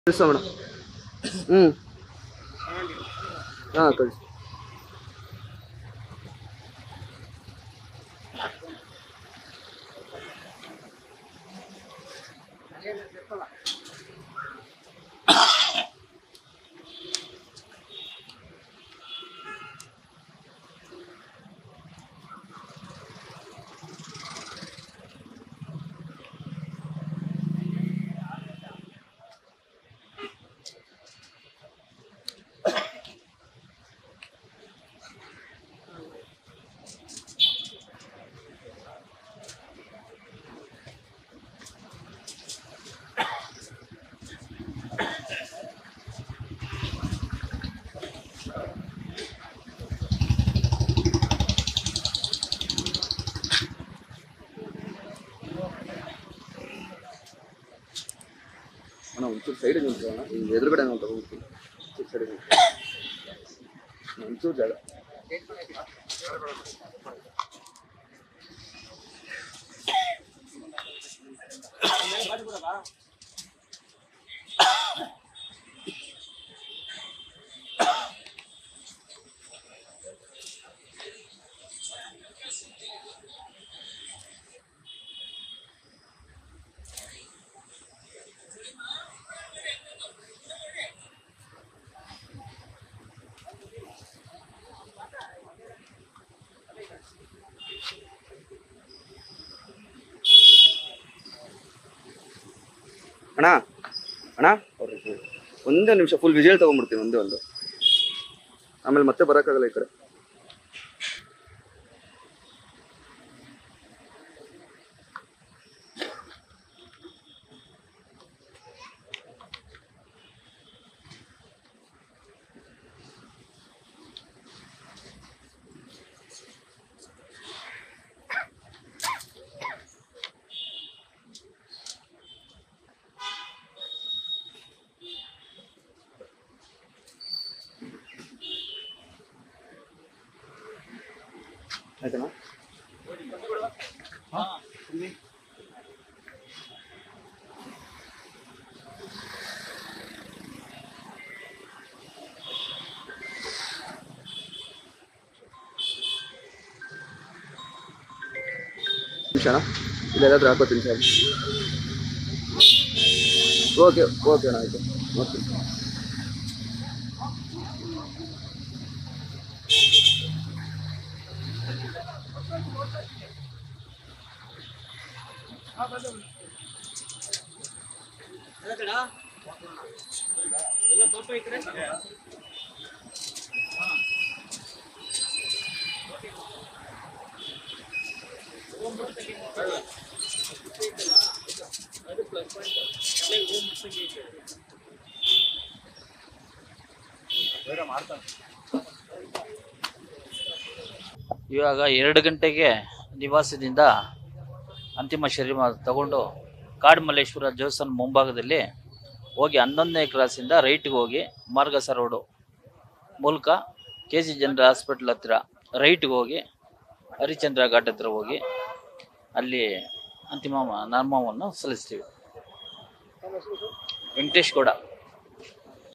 ಕಳಿಸೋಣ ಹ್ಞೂ ಹಾಂ ಕಳಿಸಿ ಅಣ್ಣ ಒಂಚೂರು ಸೈಡಿಗೆ ನಿಂತ್ಕೊಳ್ಳೋಣ ಹಿಂಗೆ ಎದುರುಗಡೆ ನಾವು ತಗೊಂಡ್ಬಿಡ್ತೀನಿ ಒಂಚೂರು ಸೈಡಿಗೆ ನಿಂತ್ಕೊಳ್ಳಿ. ಒಂಚೂರು ಜಾಗ ಅಣ್ಣ ಅಣ್ಣ ಒಂದೇ ನಿಮಿಷ ಫುಲ್ ವಿಜುವಲ್ ತಗೊಂಡ್ಬಿಡ್ತೀನಿ ಒಂದೇ ಒಂದು ಆಮೇಲೆ ಮತ್ತೆ ಬರೋಕ್ಕಾಗಲ್ಲ ಈ ಕಡೆ ಆಯ್ತಣ್ಣ ನಿಮಿಷ ಅಣ್ಣ ಇಲ್ಲೆಲ್ಲಾದ್ರೂ ಹಾಕೋತೀನಿ ಸರ್ ಓಕೆ ಓಕೆ ಅಣ್ಣ ಆಯಿತು ಓಕೆ ಇವಾಗ ಎರಡು ಗಂಟೆಗೆ ನಿವಾಸದಿಂದ ಅಂತಿಮ ಶರೀರ ತಗೊಂಡು ಕಾಡುಮಲ್ಲೇಶ್ವರ ದೇವಸ್ಥಾನ ಮುಂಭಾಗದಲ್ಲಿ ಹೋಗಿ ಹನ್ನೊಂದನೇ ಕ್ರಾಸಿಂದ ರೈಟ್ಗೆ ಹೋಗಿ ಮಾರ್ಗಸ ರೋಡು ಮೂಲಕ ಕೆ ಸಿ ಜನರ ಹಾಸ್ಪಿಟ್ಲ್ ಹತ್ರ ರೈಟ್ಗೆ ಹೋಗಿ ಹರಿಚಂದ್ರ ಘಾಟ್ ಹತ್ರ ಹೋಗಿ ಅಲ್ಲಿ ಅಂತಿಮ ನಾಮವನ್ನು ಸಲ್ಲಿಸ್ತೀವಿ ವೆಂಕಟೇಶ್ ಗೌಡ